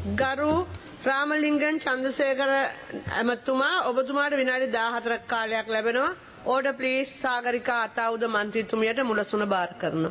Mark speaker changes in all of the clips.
Speaker 1: ගරු රාමලිංගන් චන්දසේකර ඇමතුමා ඔබතුමාට විනාඩි 14ක් කාලයක් ලැබෙනවා. ඕඩර් ප්ලීස් සාගරිකා අතාවුද මන්ත්‍රීතුමියට මුලසුන බාර කරනවා.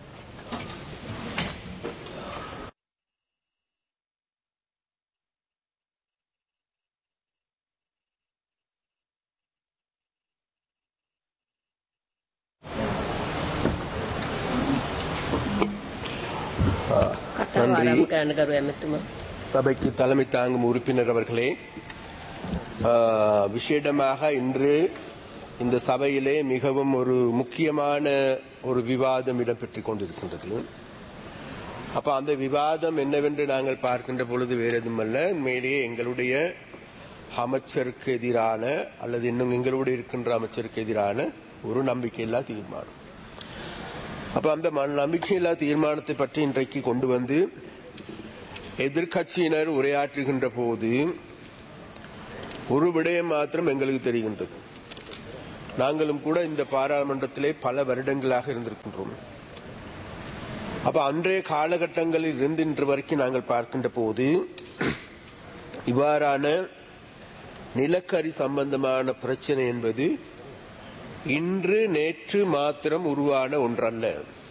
Speaker 2: කතාව
Speaker 3: நன்றி.
Speaker 2: ආරම්භ කරන්න කරු ඇමතුමා.
Speaker 3: சபைக்கு தலைமை தாங்கும் உறுப்பினர் அவர்களே ஆ, விசேடமாக இன்று இந்த சபையிலே மிகவும் ஒரு முக்கியமான ஒரு விவாதம் இடம்பெற்றுக் கொண்டிருக்கின்றது அப்ப அந்த விவாதம் என்னவென்று நாங்கள் பார்க்கின்ற பொழுது வேற எதுவுமல்ல உண்மையிலேயே எங்களுடைய அமைச்சருக்கு எதிரான அல்லது இன்னும் எங்களுடைய இருக்கின்ற அமைச்சருக்கு எதிரான ஒரு நம்பிக்கையில்லா தீர்மானம் அப்ப அந்த ம- நம்பிக்கையில்லா தீர்மானத்தை பற்றி இன்றைக்கு கொண்டு வந்து எதிர்க்கட்சியினர் உரையாற்றுகின்ற போது ஒரு விடயம் மாத்திரம் எங்களுக்கு தெரிகின்றது நாங்களும் கூட இந்த பாராளுமன்றத்திலே பல வருடங்களாக இருந்திருக்கின்றோம் அப்ப அன்றைய காலகட்டங்களில் இருந்து இன்று வரைக்கும் நாங்கள் பார்க்கின்ற போது இவ்வாறான நிலக்கரி சம்பந்தமான பிரச்சனை என்பது இன்று நேற்று மாத்திரம் உருவான ஒன்றல்ல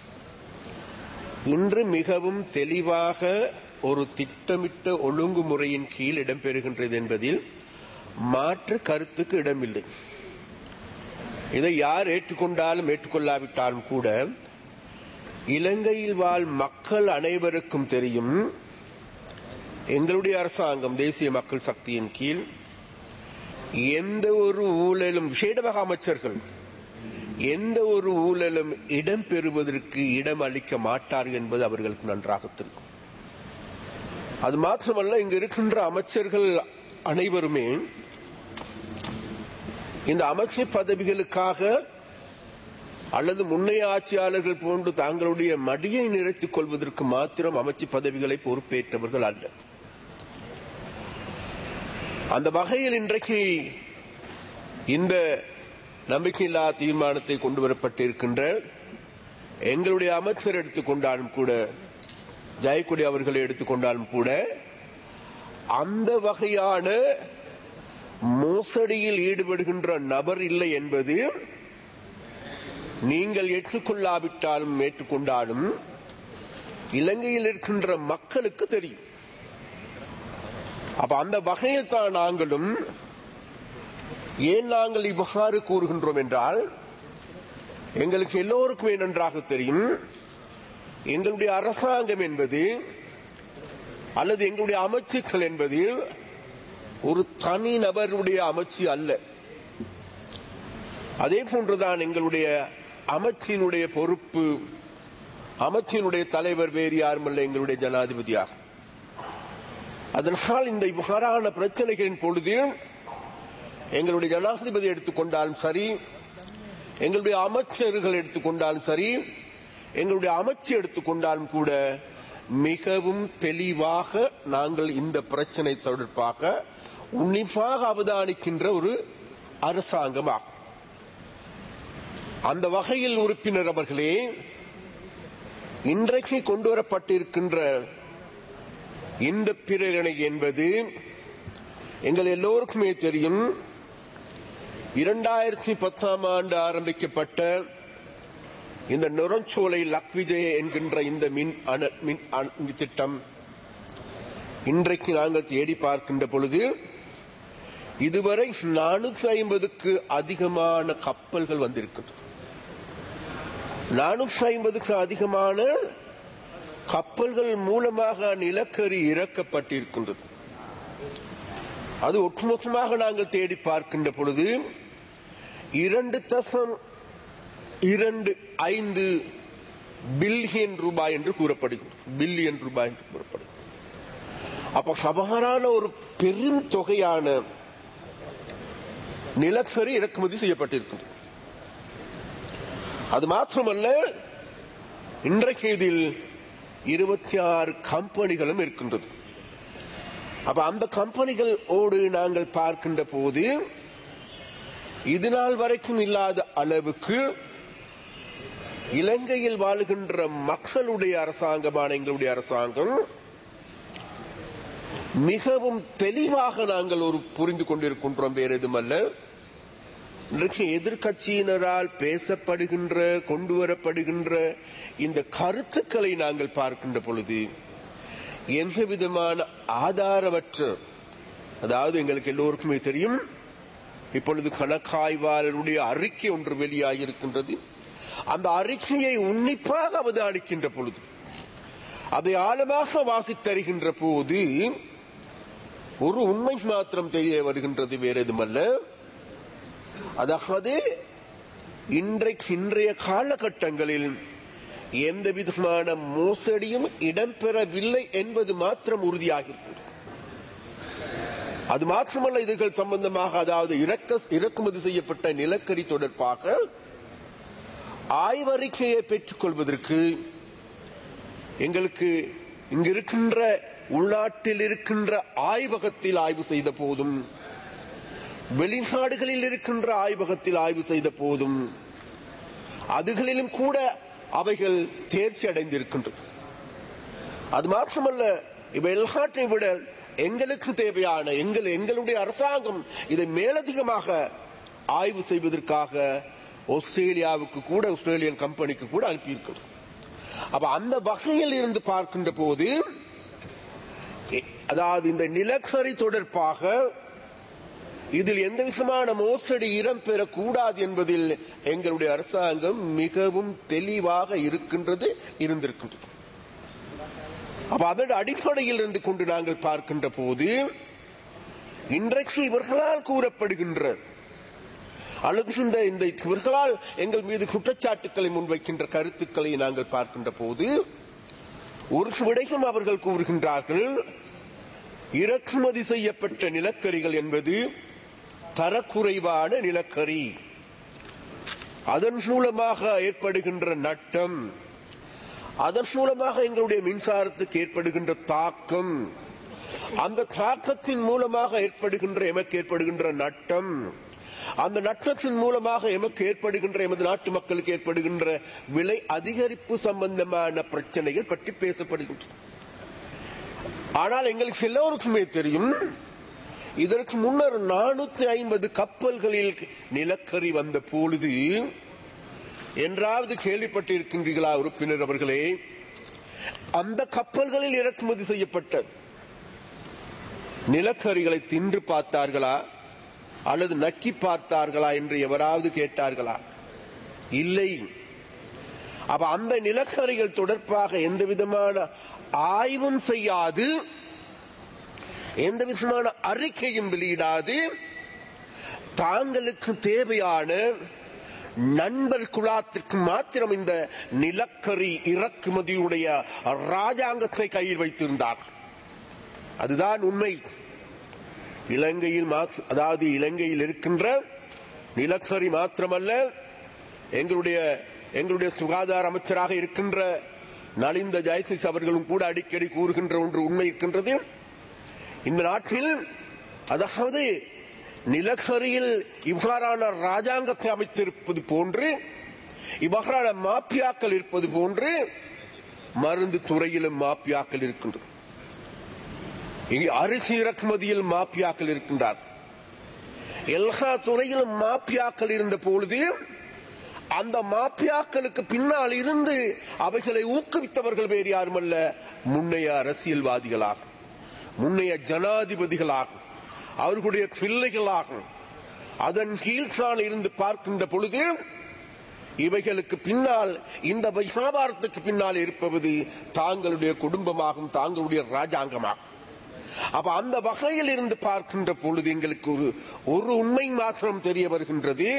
Speaker 3: இன்று மிகவும் தெளிவாக ஒரு திட்டமிட்ட ஒழுங்குமுறையின் கீழ் இடம்பெறுகின்றது என்பதில் மாற்று கருத்துக்கு இடமில்லை இதை யார் ஏற்றுக்கொண்டாலும் ஏற்றுக்கொள்ளாவிட்டாலும் கூட இலங்கையில் வாழ் மக்கள் அனைவருக்கும் தெரியும் எங்களுடைய அரசாங்கம் தேசிய மக்கள் சக்தியின் கீழ் எந்த ஒரு ஊழலும் விசேடமாக அமைச்சர்கள் எந்த ஒரு ஊழலும் இடம்பெறுவதற்கு இடம் அளிக்க மாட்டார் என்பது அவர்களுக்கு நன்றாக தெரியும் அது மாத்திரமல்ல இங்கு இருக்கின்ற அமைச்சர்கள் அனைவருமே இந்த அமைச்சர் பதவிகளுக்காக அல்லது முன்னைய ஆட்சியாளர்கள் போன்று தாங்களுடைய மடியை நிறைத்துக் கொள்வதற்கு மாத்திரம் அமைச்சு பதவிகளை பொறுப்பேற்றவர்கள் அல்ல அந்த வகையில் இன்றைக்கு இந்த நம்பிக்கையில்லா தீர்மானத்தை கொண்டு வரப்பட்டிருக்கின்ற எங்களுடைய அமைச்சர் எடுத்துக்கொண்டாலும் கூட ஜெயக்குடி அவர்களை எடுத்துக்கொண்டாலும் கூட அந்த வகையான மோசடியில் ஈடுபடுகின்ற நபர் இல்லை என்பது நீங்கள் ஏற்றுக்கொள்ளாவிட்டாலும் ஏற்றுக்கொண்டாலும் இலங்கையில் இருக்கின்ற மக்களுக்கு தெரியும் அப்ப அந்த வகையில் தான் நாங்களும் ஏன் நாங்கள் இவ்வாறு கூறுகின்றோம் என்றால் எங்களுக்கு எல்லோருக்குமே நன்றாக தெரியும் எங்களுடைய அரசாங்கம் என்பது அல்லது எங்களுடைய அமைச்சுக்கள் என்பது ஒரு தனி நபருடைய அமைச்சு அல்ல அதே போன்றுதான் எங்களுடைய அமைச்சினுடைய பொறுப்பு அமைச்சினுடைய தலைவர் வேறு யாருமல்ல எங்களுடைய ஜனாதிபதியாகும் அதனால் இந்த இவ்வாறான பிரச்சனைகளின் பொழுது எங்களுடைய ஜனாதிபதி எடுத்துக்கொண்டாலும் சரி எங்களுடைய அமைச்சர்கள் எடுத்துக்கொண்டாலும் சரி எங்களுடைய அமைச்சு எடுத்துக்கொண்டாலும் கூட மிகவும் தெளிவாக நாங்கள் இந்த பிரச்சனை தொடர்பாக உன்னிப்பாக அவதானிக்கின்ற ஒரு அரசாங்கமாகும் அந்த வகையில் உறுப்பினர் அவர்களே இன்றைக்கு கொண்டு வரப்பட்டிருக்கின்ற இந்த பிரேரணை என்பது எங்கள் எல்லோருக்குமே தெரியும் இரண்டாயிரத்தி பத்தாம் ஆண்டு ஆரம்பிக்கப்பட்ட இந்த நுரஞ்சோலை லக்விஜய என்கின்ற இந்த மின் அணு மின் அணு திட்டம் இன்றைக்கு நாங்கள் தேடி பார்க்கின்ற பொழுது இதுவரை நானூற்றி ஐம்பதுக்கு அதிகமான கப்பல்கள் வந்திருக்கின்றது நானூற்றி ஐம்பதுக்கு அதிகமான கப்பல்கள் மூலமாக நிலக்கரி இறக்கப்பட்டிருக்கின்றது அது ஒட்டுமொத்தமாக நாங்கள் தேடி பார்க்கின்ற பொழுது இரண்டு தசம் இரண்டு ஐந்து பில்லியன் ரூபாய் என்று கூறப்படுகிறது பில்லியன் ரூபாய் என்று கூறப்படுகிறது அப்ப சபகரான ஒரு பெரும் தொகையான நிலக்கரி இறக்குமதி செய்யப்பட்டிருக்கின்றது அது மாத்திரமல்ல இன்றைக்கு இதில் இருபத்தி ஆறு கம்பெனிகளும் இருக்கின்றது அப்ப அந்த கம்பெனிகள் ஓடு நாங்கள் பார்க்கின்ற போது இது நாள் வரைக்கும் இல்லாத அளவுக்கு இலங்கையில் வாழுகின்ற மக்களுடைய அரசாங்கமான எங்களுடைய அரசாங்கம் மிகவும் தெளிவாக நாங்கள் ஒரு புரிந்து கொண்டிருக்கின்றோம் வேறு எதுமல்ல இன்றைக்கு எதிர்கட்சியினரால் பேசப்படுகின்ற கொண்டு வரப்படுகின்ற இந்த கருத்துக்களை நாங்கள் பார்க்கின்ற பொழுது எந்த விதமான ஆதாரமற்ற அதாவது எங்களுக்கு எல்லோருக்குமே தெரியும் இப்பொழுது கணக்காய்வாளருடைய அறிக்கை ஒன்று வெளியாகியிருக்கின்றது அந்த அறிக்கையை உன்னிப்பாக அவதானிக்கின்ற பொழுது அதை ஆழமாக வாசித்தருகின்ற போது ஒரு உண்மை மாத்திரம் தெரிய வருகின்றது வேற எதுமல்ல அதாவது இன்றைக்கு இன்றைய காலகட்டங்களில் எந்த விதமான மோசடியும் இடம்பெறவில்லை என்பது மாத்திரம் உறுதியாகிருக்கிறது அது மாத்திரமல்ல இதுகள் சம்பந்தமாக அதாவது இறக்க இறக்குமதி செய்யப்பட்ட நிலக்கரி தொடர்பாக ஆய்வறிக்கையை பெற்றுக் கொள்வதற்கு எங்களுக்கு இங்கு இருக்கின்ற உள்நாட்டில் இருக்கின்ற ஆய்வகத்தில் ஆய்வு செய்த போதும் வெளிநாடுகளில் இருக்கின்ற ஆய்வகத்தில் ஆய்வு செய்த போதும் அதுகளிலும் கூட அவைகள் தேர்ச்சி அடைந்திருக்கின்றது அது மாத்திரமல்ல இவை எல்லாற்றை விட எங்களுக்கு தேவையான எங்கள் எங்களுடைய அரசாங்கம் இதை மேலதிகமாக ஆய்வு செய்வதற்காக ஆஸ்திரேலியாவுக்கு கூட ஆஸ்திரேலியன் கம்பெனிக்கு கூட அனுப்பியிருக்கிறது அப்ப அந்த வகையில் இருந்து பார்க்கின்ற போது அதாவது இந்த நிலக்கரி தொடர்பாக இதில் எந்த விதமான மோசடி இடம்பெறக்கூடாது என்பதில் எங்களுடைய அரசாங்கம் மிகவும் தெளிவாக இருக்கின்றது இருந்திருக்கின்றது அப்ப அதன் அடிப்படையில் இருந்து கொண்டு நாங்கள் பார்க்கின்ற போது இன்றைக்கு இவர்களால் கூறப்படுகின்ற அல்லது இந்த இந்த இவர்களால் எங்கள் மீது குற்றச்சாட்டுக்களை முன்வைக்கின்ற கருத்துக்களை நாங்கள் பார்க்கின்ற போது ஒரு விடையும் அவர்கள் கூறுகின்றார்கள் இறக்குமதி செய்யப்பட்ட நிலக்கரிகள் என்பது தரக்குறைவான நிலக்கரி அதன் மூலமாக ஏற்படுகின்ற நட்டம் அதன் மூலமாக எங்களுடைய மின்சாரத்துக்கு ஏற்படுகின்ற தாக்கம் அந்த தாக்கத்தின் மூலமாக ஏற்படுகின்ற எமக்கு ஏற்படுகின்ற நட்டம் அந்த நட்டத்தின் மூலமாக எமக்கு ஏற்படுகின்ற எமது நாட்டு மக்களுக்கு ஏற்படுகின்ற விலை அதிகரிப்பு சம்பந்தமான பிரச்சனைகள் பற்றி பேசப்படுகின்றன ஆனால் எங்களுக்கு எல்லோருக்குமே தெரியும் இதற்கு முன்னர் நானூத்தி ஐம்பது கப்பல்களில் நிலக்கரி வந்த பொழுது என்றாவது கேள்விப்பட்டிருக்கின்றீர்களா உறுப்பினர் அவர்களே அந்த கப்பல்களில் இறக்குமதி செய்யப்பட்ட நிலக்கரிகளை தின்று பார்த்தார்களா அல்லது நக்கி பார்த்தார்களா என்று எவராவது கேட்டார்களா இல்லை அப்ப அந்த நிலக்கரிகள் தொடர்பாக எந்த விதமான ஆய்வும் செய்யாது எந்த விதமான அறிக்கையும் வெளியிடாது தாங்களுக்கு தேவையான நண்பர் குலாத்திற்கு மாத்திரம் இந்த நிலக்கரி இறக்குமதியுடைய ராஜாங்கத்தை கையில் வைத்திருந்தார் அதுதான் உண்மை இலங்கையில் அதாவது இலங்கையில் இருக்கின்ற நிலக்கரி மாத்திரமல்ல எங்களுடைய எங்களுடைய சுகாதார அமைச்சராக இருக்கின்ற நலிந்த ஜெயசிஸ் அவர்களும் கூட அடிக்கடி கூறுகின்ற ஒன்று உண்மை இருக்கின்றது இந்த நாட்டில் அதாவது நிலக்கரியில் இவ்வாறான ராஜாங்கத்தை அமைத்திருப்பது போன்று இவ்வாறான மாப்பியாக்கள் இருப்பது போன்று மருந்து துறையிலும் மாப்பியாக்கள் இருக்கின்றது இங்கே அரிசி இறக்குமதியில் மாப்பியாக்கள் இருக்கின்றார் எல்லா துறையிலும் மாப்பியாக்கள் இருந்த பொழுது அந்த மாப்பியாக்களுக்கு பின்னால் இருந்து அவைகளை ஊக்குவித்தவர்கள் வேறு யாருமல்ல முன்னைய அரசியல்வாதிகளாகும் முன்னைய ஜனாதிபதிகளாகும் அவர்களுடைய பிள்ளைகளாகும் அதன் கீழ்தான் இருந்து பார்க்கின்ற பொழுது இவைகளுக்கு பின்னால் இந்த வியாபாரத்துக்கு பின்னால் இருப்பது தாங்களுடைய குடும்பமாகும் தாங்களுடைய ராஜாங்கமாகும் அப்ப அந்த வகையில் இருந்து பார்க்கின்ற பொழுது எங்களுக்கு ஒரு ஒரு உண்மை மாத்திரம் தெரிய வருகின்றது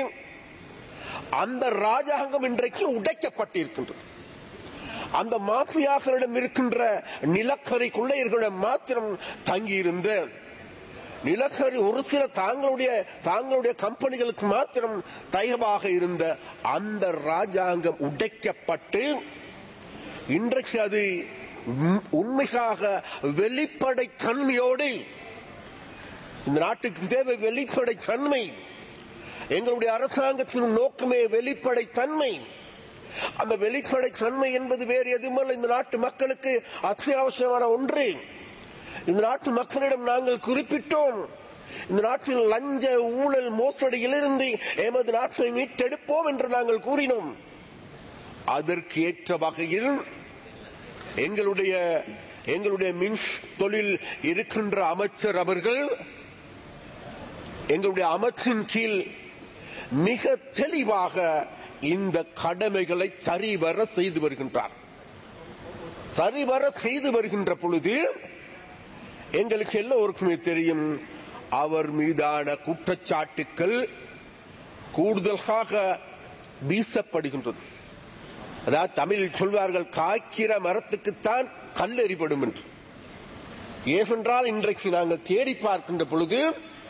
Speaker 3: அந்த ராஜாங்கம் இன்றைக்கு உடைக்கப்பட்டிருக்கின்றது அந்த மாஃபியாக்களிடம் இருக்கின்ற நிலக்கரி கொள்ளையர்களிடம் மாத்திரம் தங்கியிருந்த நிலக்கரி ஒரு சில தாங்களுடைய தாங்களுடைய கம்பெனிகளுக்கு மாத்திரம் தயவாக இருந்த அந்த ராஜாங்கம் உடைக்கப்பட்டு இன்றைக்கு அது உண்மையாக வெளிப்படை தன்மையோடு இந்த நாட்டுக்கு தேவை வெளிப்படை தன்மை எங்களுடைய அரசாங்கத்தின் நோக்கமே வெளிப்படை தன்மை அந்த வெளிப்படை தன்மை என்பது வேறு எதுவுமல்ல இந்த நாட்டு மக்களுக்கு அத்தியாவசியமான ஒன்று இந்த நாட்டு மக்களிடம் நாங்கள் குறிப்பிட்டோம் இந்த நாட்டில் லஞ்ச ஊழல் மோசடியிலிருந்து எமது நாட்டை மீட்டெடுப்போம் என்று நாங்கள் கூறினோம் அதற்கு ஏற்ற வகையில் எங்களுடைய எங்களுடைய மின் தொழில் இருக்கின்ற அமைச்சர் அவர்கள் எங்களுடைய அமைச்சின் கீழ் மிக தெளிவாக இந்த கடமைகளை சரிவர செய்து வருகின்றார் சரிவர செய்து வருகின்ற பொழுது எங்களுக்கு எல்லோருக்குமே தெரியும் அவர் மீதான குற்றச்சாட்டுக்கள் கூடுதலாக வீசப்படுகின்றது அதாவது தமிழில் சொல்வார்கள் காய்க்கிற மரத்துக்குத்தான் கல்லெறிபடும் என்று ஏனென்றால் இன்றைக்கு நாங்கள் தேடி பார்க்கின்ற பொழுது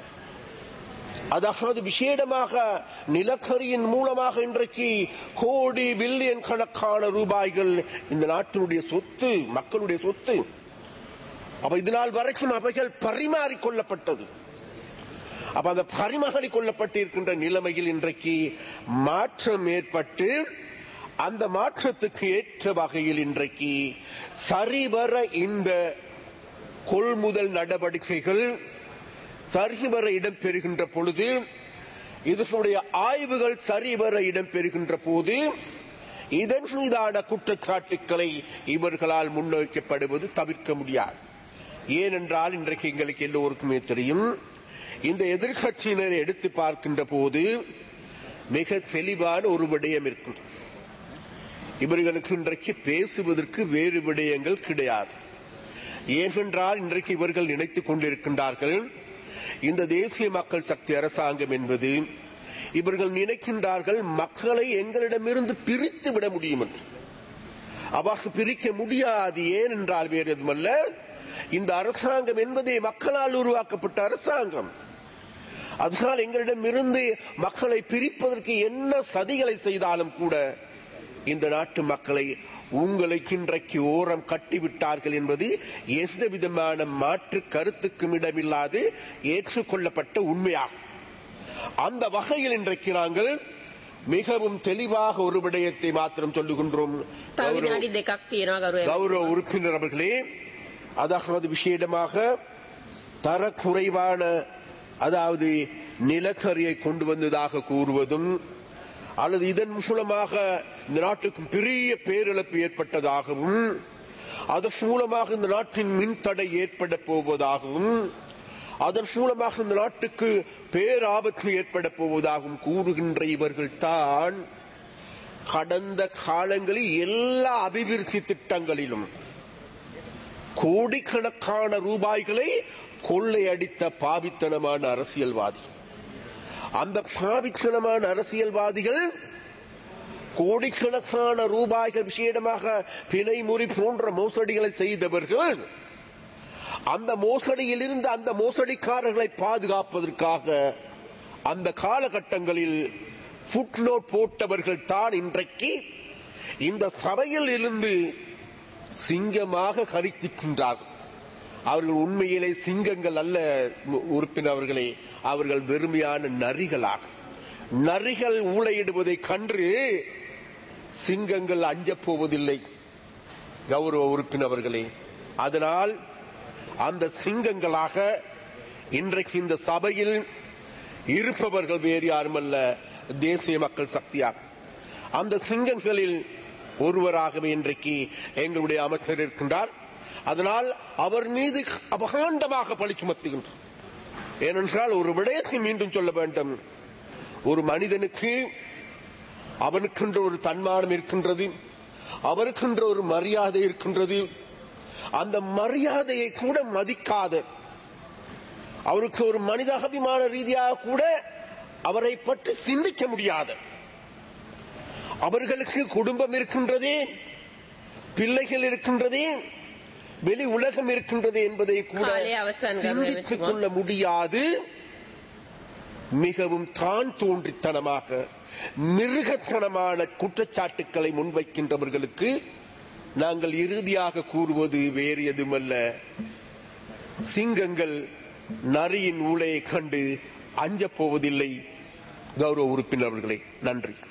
Speaker 3: அதாவது விசேடமாக நிலக்கரியின் மூலமாக இன்றைக்கு கோடி பில்லியன் கணக்கான ரூபாய்கள் இந்த நாட்டினுடைய சொத்து மக்களுடைய சொத்து அப்ப இதனால் வரைக்கும் அவைகள் பரிமாறிக் கொள்ளப்பட்டது அப்ப அந்த பரிமாறிக் கொள்ளப்பட்டிருக்கின்ற நிலைமையில் இன்றைக்கு மாற்றம் ஏற்பட்டு அந்த மாற்றத்துக்கு ஏற்ற வகையில் இன்றைக்கு சரிவர இந்த கொள்முதல் நடவடிக்கைகள் சரிவர இடம்பெறுகின்ற பொழுது இதனுடைய ஆய்வுகள் சரிவர இடம்பெறுகின்ற போது இதன் மீதான குற்றச்சாட்டுக்களை இவர்களால் முன்வைக்கப்படுவது தவிர்க்க முடியாது ஏனென்றால் இன்றைக்கு எங்களுக்கு எல்லோருக்குமே தெரியும் இந்த எதிர்கட்சியினரை எடுத்து பார்க்கின்ற போது மிக தெளிவான ஒரு விடயம் இருக்கின்றது இவர்களுக்கு இன்றைக்கு பேசுவதற்கு வேறு விடயங்கள் கிடையாது ஏனென்றால் இன்றைக்கு இவர்கள் நினைத்துக் கொண்டிருக்கின்றார்கள் இந்த தேசிய மக்கள் சக்தி அரசாங்கம் என்பது இவர்கள் நினைக்கின்றார்கள் மக்களை எங்களிடமிருந்து பிரித்து விட முடியும் என்று அவ்வாறு பிரிக்க முடியாது ஏன் என்றால் வேறு எதுமல்ல இந்த அரசாங்கம் என்பதே மக்களால் உருவாக்கப்பட்ட அரசாங்கம் அதனால் எங்களிடமிருந்து மக்களை பிரிப்பதற்கு என்ன சதிகளை செய்தாலும் கூட இந்த நாட்டு மக்களை உங்களுக்கு இன்றைக்கு ஓரம் கட்டிவிட்டார்கள் என்பது எந்த விதமான மாற்று கருத்துக்கும் இடமில்லாது ஏற்றுக்கொள்ளப்பட்ட உண்மையாகும் அந்த வகையில் இன்றைக்கு நாங்கள் மிகவும் தெளிவாக ஒரு விடயத்தை மாத்திரம் சொல்லுகின்றோம்
Speaker 2: තව
Speaker 3: கௌரவ-
Speaker 2: විනාඩි දෙකක් තියෙනවා ගරුව
Speaker 3: கௌரவ உறுப்பினர் அவர்களே அதாவது விஷயமாக தரக்குறைவான அதாவது நிலக்கரியை கொண்டு வந்ததாக கூறுவதும் அல்லது இதன் மூலமாக இந்த நாட்டுக்கு பெரிய பேரிழப்பு ஏற்பட்டதாகவும் அதன் மூலமாக இந்த நாட்டின் மின்தடை ஏற்பட போவதாகவும் அதன் மூலமாக இந்த நாட்டுக்கு பேராபத்து ஏற்பட போவதாகவும் கூறுகின்ற இவர்கள் தான் கடந்த காலங்களில் எல்லா அபிவிருத்தி திட்டங்களிலும் கோடிக்கணக்கான ரூபாய்களை கொள்ளையடித்த பாவித்தனமான அரசியல்வாதி அந்த பாவித்தனமான அரசியல்வாதிகள் கோடிக்கணக்கான ரூபாய்கள் விஷயமாக பிணைமுறி போன்ற மோசடிகளை செய்தவர்கள் அந்த மோசடியில் இருந்து அந்த மோசடிக்காரர்களை பாதுகாப்பதற்காக அந்த காலகட்டங்களில் ஃபுட்நோட் போட்டவர்கள் தான் இன்றைக்கு இந்த சபையில் இருந்து சிங்கமாக கரித்திருக்கின்றார்கள் அவர்கள் உண்மையிலே சிங்கங்கள் அல்ல உ- உறுப்பினர் அவர்களே அவர்கள் வெறுமையான நரிகளாக நரிகள் ஊழையிடுவதை கன்று சிங்கங்கள் அஞ்சப் போவதில்லை கௌரவ உறுப்பினர்களே அதனால் அந்த சிங்கங்களாக இன்றைக்கு இந்த சபையில் இருப்பவர்கள் வேறு யாருமல்ல தேசிய மக்கள் சக்தியாகும் அந்த சிங்கங்களில் ஒருவராகவே இன்றைக்கு எங்களுடைய அமைச்சர் இருக்கின்றார் அதனால் அவர் மீது அபகாண்டமாக பழி சுமத்துகின்றார் ஏனென்றால் ஒரு விடயத்தை மீண்டும் சொல்ல வேண்டும் ஒரு மனிதனுக்கு அவனுக்கென்ற ஒரு தன்மானம் இருக்கின்றது அவருக்கென்ற ஒரு மரியாதை இருக்கின்றது அந்த மரியாதையை கூட மதிக்காத அவருக்கு ஒரு மனிதாபிமான ரீதியாக கூட அவரை பற்றி சிந்திக்க முடியாத அவர்களுக்கு குடும்பம் இருக்கின்றதே பிள்ளைகள் இருக்கின்றதே வெளி உலகம் இருக்கின்றது என்பதை கூட
Speaker 2: காலை அவசான்
Speaker 3: சிந்தித்துக்
Speaker 2: கவனிச்சுக்கோ.
Speaker 3: கொள்ள முடியாது மிகவும் தான் தோன்றித்தனமாக மிருகத்தனமான குற்றச்சாட்டுக்களை முன்வைக்கின்றவர்களுக்கு நாங்கள் இறுதியாக கூறுவது வேறு எதுமல்ல சிங்கங்கள் நரியின் ஊழையை கண்டு அஞ்சப் போவதில்லை கௌரவ உறுப்பினர்களே நன்றி